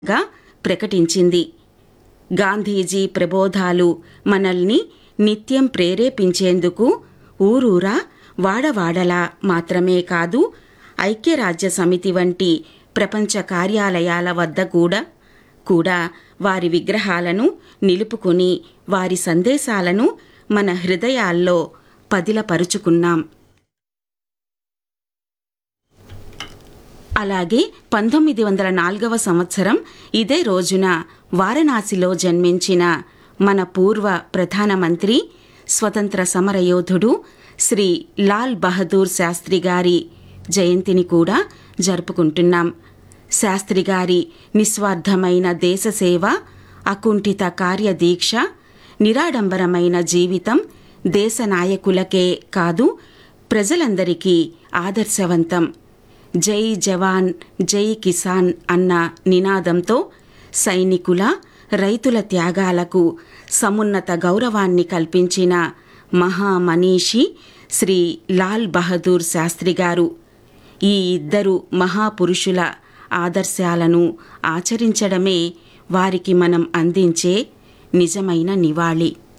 గా ప్రకటించింది గాంధీజీ ప్రబోధాలు మనల్ని నిత్యం ప్రేరేపించేందుకు ఊరూరా వాడవాడలా మాత్రమే కాదు ఐక్యరాజ్య సమితి వంటి ప్రపంచ కార్యాలయాల వద్ద కూడా కూడా వారి విగ్రహాలను నిలుపుకుని వారి సందేశాలను మన హృదయాల్లో పదిలపరుచుకున్నాం అలాగే పంతొమ్మిది వందల నాలుగవ సంవత్సరం ఇదే రోజున వారణాసిలో జన్మించిన మన పూర్వ ప్రధానమంత్రి స్వతంత్ర సమరయోధుడు శ్రీ లాల్ బహదూర్ శాస్త్రి గారి జయంతిని కూడా జరుపుకుంటున్నాం శాస్త్రి గారి నిస్వార్థమైన దేశసేవ అకుంఠిత కార్యదీక్ష నిరాడంబరమైన జీవితం దేశ నాయకులకే కాదు ప్రజలందరికీ ఆదర్శవంతం జై జవాన్ జై కిసాన్ అన్న నినాదంతో సైనికుల రైతుల త్యాగాలకు సమున్నత గౌరవాన్ని కల్పించిన మహామనీషి శ్రీ లాల్ బహదూర్ శాస్త్రి గారు ఈ ఇద్దరు మహాపురుషుల ఆదర్శాలను ఆచరించడమే వారికి మనం అందించే నిజమైన నివాళి